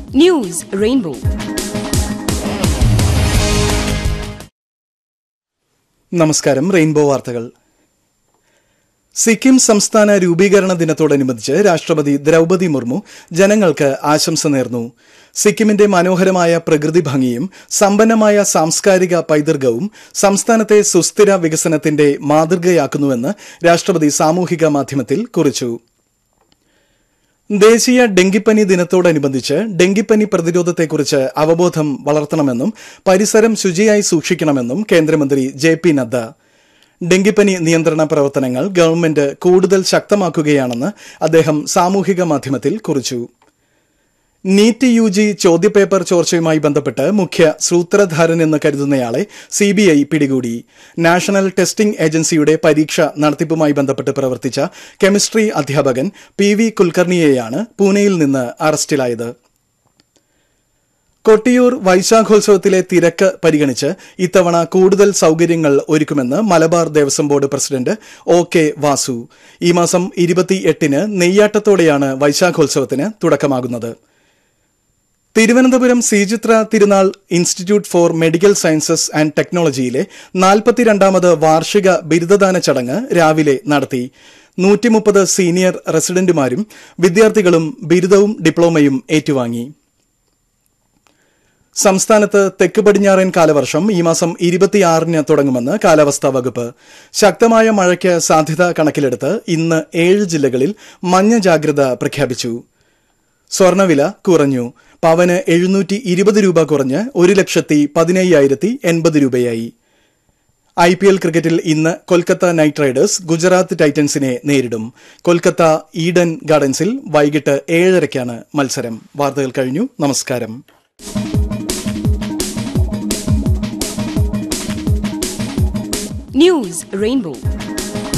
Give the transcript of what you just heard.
news rainbow നമസ്കാരം rainbow വാർത്തകൾ സിക്കിം സംസ്ഥാന രൂപീകരണ ദിനത്തോടനുബന്ധിച്ച് രാഷ്ട്രപതി ദ്രൗപതി മുർമു ജനങ്ങൾക്ക് ആശംസ നേർന്നു സിക്കിമിന്റെ മനോഹരമായ പ്രകൃതി ഭംഗിയും സമ്പന്നമായ സാംസ്കാരിക പൈതൃകവും സംസ്ഥാനത്തെ സുസ്ഥിര വികസനത്തിന്റെ മാതൃകയാക്കുന്നുവെന്ന് രാഷ്ട്രപതി സാമൂഹിക മാധ്യമത്തിൽ കുറിച്ചു ദേശീയ ഡെങ്കിപ്പനി ദിനത്തോടനുബന്ധിച്ച് ഡെങ്കിപ്പനി പ്രതിരോധത്തെക്കുറിച്ച് അവബോധം വളർത്തണമെന്നും പരിസരം ശുചിയായി സൂക്ഷിക്കണമെന്നും കേന്ദ്രമന്ത്രി ജെ പി നദ്ദ ഡെങ്കിപ്പനി നിയന്ത്രണ പ്രവർത്തനങ്ങൾ ഗവൺമെന്റ് കൂടുതൽ ശക്തമാക്കുകയാണെന്ന് അദ്ദേഹം സാമൂഹിക മാധ്യമത്തിൽ കുറിച്ചു നീറ്റ് യു ജി ചോദ്യപേപ്പർ ചോർച്ചയുമായി ബന്ധപ്പെട്ട് മുഖ്യ സൂത്രധാരൻ എന്ന് കരുതുന്നയാളെ സിബിഐ പിടികൂടി നാഷണൽ ടെസ്റ്റിംഗ് ഏജൻസിയുടെ പരീക്ഷ നടത്തിപ്പുമായി ബന്ധപ്പെട്ട് പ്രവർത്തിച്ച കെമിസ്ട്രി അധ്യാപകൻ പി വി കുൽക്കർണിയെയാണ് പൂനെയിൽ നിന്ന് അറസ്റ്റിലായത് കൊട്ടിയൂർ വൈശാഖോത്സവത്തിലെ തിരക്ക് പരിഗണിച്ച് ഇത്തവണ കൂടുതൽ സൌകര്യങ്ങൾ ഒരുക്കുമെന്ന് Malabar Devaswom board president O K Vasu ഈ മാസം ഇരുപത്തിയെട്ടിന് നെയ്യാട്ടത്തോടെയാണ് വൈശാഖോത്സവത്തിന് തുടക്കമാകുന്നത് Thiruvananthapuram Sree Chitra Thirunal institute for medical sciences and ടെക്നോളജിയിലെ നാൽപ്പത്തിരണ്ടാമത് വാർഷിക ബിരുദദാന ചടങ്ങ് രാവിലെ നടത്തി നൂറ്റിമുപ്പത് സീനിയർ റെസിഡന്റുമാരും വിദ്യാർത്ഥികളും ബിരുദവും ഡിപ്ലോമയും ഏറ്റുവാങ്ങി സംസ്ഥാനത്ത് തെക്ക് പടിഞ്ഞാറൻ കാലവർഷം ഈ മാസം ഇരുപത്തിയാറിന് തുടങ്ങുമെന്ന് കാലാവസ്ഥാ വകുപ്പ് ശക്തമായ മഴയ്ക്ക് സാധ്യത കണക്കിലെടുത്ത് ഇന്ന് ഏഴ് ജില്ലകളിൽ മഞ്ഞ ജാഗ്രത പ്രഖ്യാപിച്ചു സ്വർണവില കുറഞ്ഞു പവന് എഴുന്നൂറ്റി ഇരുപത് രൂപ കുറഞ്ഞ് ഒരു ലക്ഷത്തി പതിനയ്യായിരത്തി എൺപത് രൂപയായി ഐ പി എൽ ക്രിക്കറ്റിൽ ഇന്ന് കൊൽക്കത്ത നൈറ്റ് റൈഡേഴ്സ് ഗുജറാത്ത് ടൈറ്റൻസിനെ നേരിടും കൊൽക്കത്ത ഈഡൻ ഗാർഡൻസിൽ വൈകിട്ട് ഏഴരയ്ക്കാണ് മത്സരം വാർത്തകൾ കഴിഞ്ഞു നമസ്കാരം ന്യൂസ് റെയിൻബോ